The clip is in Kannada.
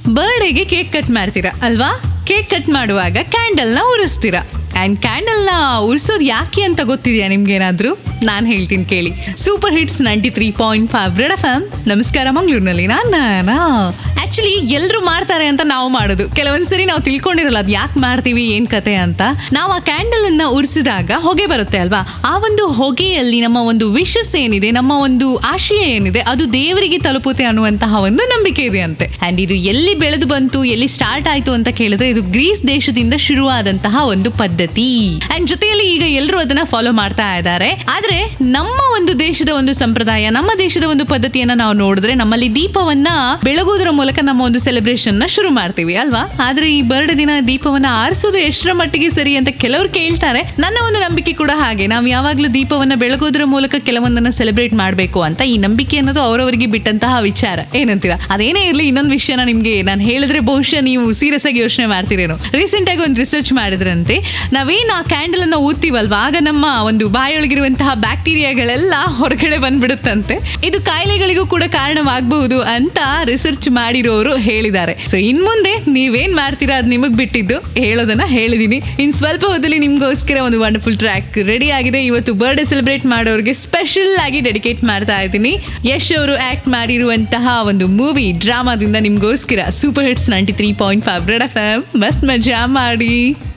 ಬರ್ಡೇಗೆ ಕೇಕ್ ಕಟ್ ಮಾಡ್ತೀರಾ ಅಲ್ವಾ ಕೇಕ್ ಕಟ್ ಮಾಡುವಾಗ ಕ್ಯಾಂಡಲ್ನ ಉರಿಸ್ತೀರಾ ಆ್ಯಂಡ್ ಕ್ಯಾಂಡಲ್ನ ಉರಿಸೋದು ಯಾಕೆ ಅಂತ ಗೊತ್ತಿದೆಯಾ ನಿಮ್ಗೇನಾದರೂ ನಾನು ಹೇಳ್ತೀನಿ ಕೇಳಿ super hits ninety three point five red F M ನಮಸ್ಕಾರ ಮಂಗಳೂರಿನಲ್ಲಿ ನಾನು ಆ್ಯಕ್ಚುಲಿ ಎಲ್ಲರೂ ಮಾಡ್ತಾರೆ ಅಂತ ನಾವು ಮಾಡೋದು ಕೆಲವೊಂದ್ಸರಿ ನಾವು ತಿಳ್ಕೊಂಡಿರಲ್ಲ ಅದು ಯಾಕೆ ಮಾಡ್ತೀವಿ ಏನು ಕತೆ ಅಂತ ನಾವು ಆ ಕ್ಯಾಂಡಲನ್ನು ಉರಿಸಿದಾಗ ಹೊಗೆ ಬರುತ್ತೆ ಅಲ್ವಾ ಆ ಒಂದು ಹೊಗೆಯಲ್ಲಿ ನಮ್ಮ ಒಂದು ವಿಶಸ್ ಏನಿದೆ ನಮ್ಮ ಒಂದು ಆಶಯ ಏನಿದೆ ಅದು ದೇವರಿಗೆ ತಲುಪುತ್ತೆ ಅನ್ನುವಂತಹ ಒಂದು ನಂಬಿಕೆ ಇದೆ ಅಂತೆ ಆ್ಯಂಡ್ ಇದು ಎಲ್ಲಿ ಬೆಳೆದು ಬಂತು ಎಲ್ಲಿ ಸ್ಟಾರ್ಟ್ ಆಯಿತು ಅಂತ ಕೇಳಿದ್ರೆ ಇದು ಗ್ರೀಸ್ ದೇಶದಿಂದ ಶುರುವಾದಂತಹ ಒಂದು ಪದ್ಧತಿ ಆ್ಯಂಡ್ ಜೊತೆಯಲ್ಲಿ ಈಗ ಎಲ್ಲರೂ ಅದನ್ನ ಫಾಲೋ ಮಾಡ್ತಾ ಇದ್ದಾರೆ ಆದ್ರೆ ನಮ್ಮ ಒಂದು ದೇಶದ ಒಂದು ಸಂಪ್ರದಾಯ ನಮ್ಮ ದೇಶದ ಒಂದು ಪದ್ಧತಿಯನ್ನ ನಾವು ನೋಡಿದ್ರೆ ನಮ್ಮಲ್ಲಿ ದೀಪವನ್ನ ಬೆಳಗೋದ್ರ ಮೂಲಕ ನಮ್ಮ ಒಂದು ಸೆಲೆಬ್ರೇಷನ್ ನ ಶುರು ಮಾಡ್ತೀವಿ ಅಲ್ವಾ ಆದ್ರೆ ಈ ಬರ್ಡ್ ದಿನ ದೀಪವನ್ನ ಆರಿಸೋದು ಎಷ್ಟರ ಮಟ್ಟಿಗೆ ಸರಿ ಅಂತ ಕೆಲವರು ಕೇಳ್ತಾರೆ ನನ್ನ ಒಂದು ನಂಬಿಕೆ ಕೂಡ ಹಾಗೆ ನಾವು ಯಾವಾಗ್ಲೂ ದೀಪವನ್ನ ಬೆಳಗೋದ್ರ ಮೂಲಕ ಕೆಲವೊಂದನ್ನ ಸೆಲೆಬ್ರೇಟ್ ಮಾಡಬೇಕು ಅಂತ ಈ ನಂಬಿಕೆ ಅನ್ನೋದು ಅವರವರಿಗೆ ಬಿಟ್ಟಂತಹ ವಿಚಾರ ಏನಂತೀರಾ ಅದೇನೇ ಇರ್ಲಿ ಇನ್ನೊಂದು ವಿಷಯನ ನಿಮ್ಗೆ ನಾನು ಹೇಳಿದ್ರೆ ಬಹುಶಃ ನೀವು ಸೀರಿಯಸ್ ಆಗಿ ಯೋಚನೆ ಮಾಡ್ತೀರೇನೋ ರೀಸೆಂಟ್ ಆಗಿ ಒಂದು ರಿಸರ್ಚ್ ಮಾಡಿದ್ರಂತೆ ನಾವೇನು ಆ ಕ್ಯಾಂಡಲ್ ಅನ್ನ ಊದ್ತೀವಲ್ವಾ ಆಗ ನಮ್ಮ ಒಂದು ಬಾಯೊಳಗಿರುವಂತಹ ಬ್ಯಾಕ್ಟೀರಿಯಾಗಳೆಲ್ಲ ಹೊರಗಡೆ ಬಂದ್ಬಿಡುತ್ತಂತೆ ಇದು ಕಾಯಿಲೆಗಳಿಗೂ ಕೂಡ ಕಾರಣವಾಗಬಹುದು ಅಂತ ರಿಸರ್ಚ್ ಮಾಡಿರೋರು ಹೇಳಿದ್ದಾರೆ ಸೊ ಇನ್ ಮುಂದೆ ನೀವೇನ್ ಮಾಡ್ತೀರಾ ಅದು ನಿಮಗ್ ಬಿಟ್ಟಿದ್ದು ಹೇಳೋದನ್ನ ಹೇಳಿದೀನಿ ಇನ್ ಸ್ವಲ್ಪ ಹೊತ್ತಲ್ಲಿ ನಿಮ್ಗೋಸ್ಕರ ಒಂದು ವಂಡರ್ಫುಲ್ ಟ್ರ್ಯಾಕ್ ರೆಡಿ ಆಗಿದೆ ಇವತ್ತು ಬರ್ಡೇ ಸೆಲೆಬ್ರೇಟ್ ಮಾಡೋರಿಗೆ ಸ್ಪೆಷಲ್ ಆಗಿ ಡೆಡಿಕೇಟ್ ಮಾಡ್ತಾ ಇದ್ದೀನಿ ಯಶ್ ಅವರು ಆಕ್ಟ್ ಮಾಡಿರುವಂತಹ ಒಂದು ಮೂವಿ ಡ್ರಾಮಾದಿಂದ ನಿಮ್ಗೋಸ್ಕರ super hits ninety three point five red F M ಮಸ್ತ್ ಮಜಾ ಮಾಡಿ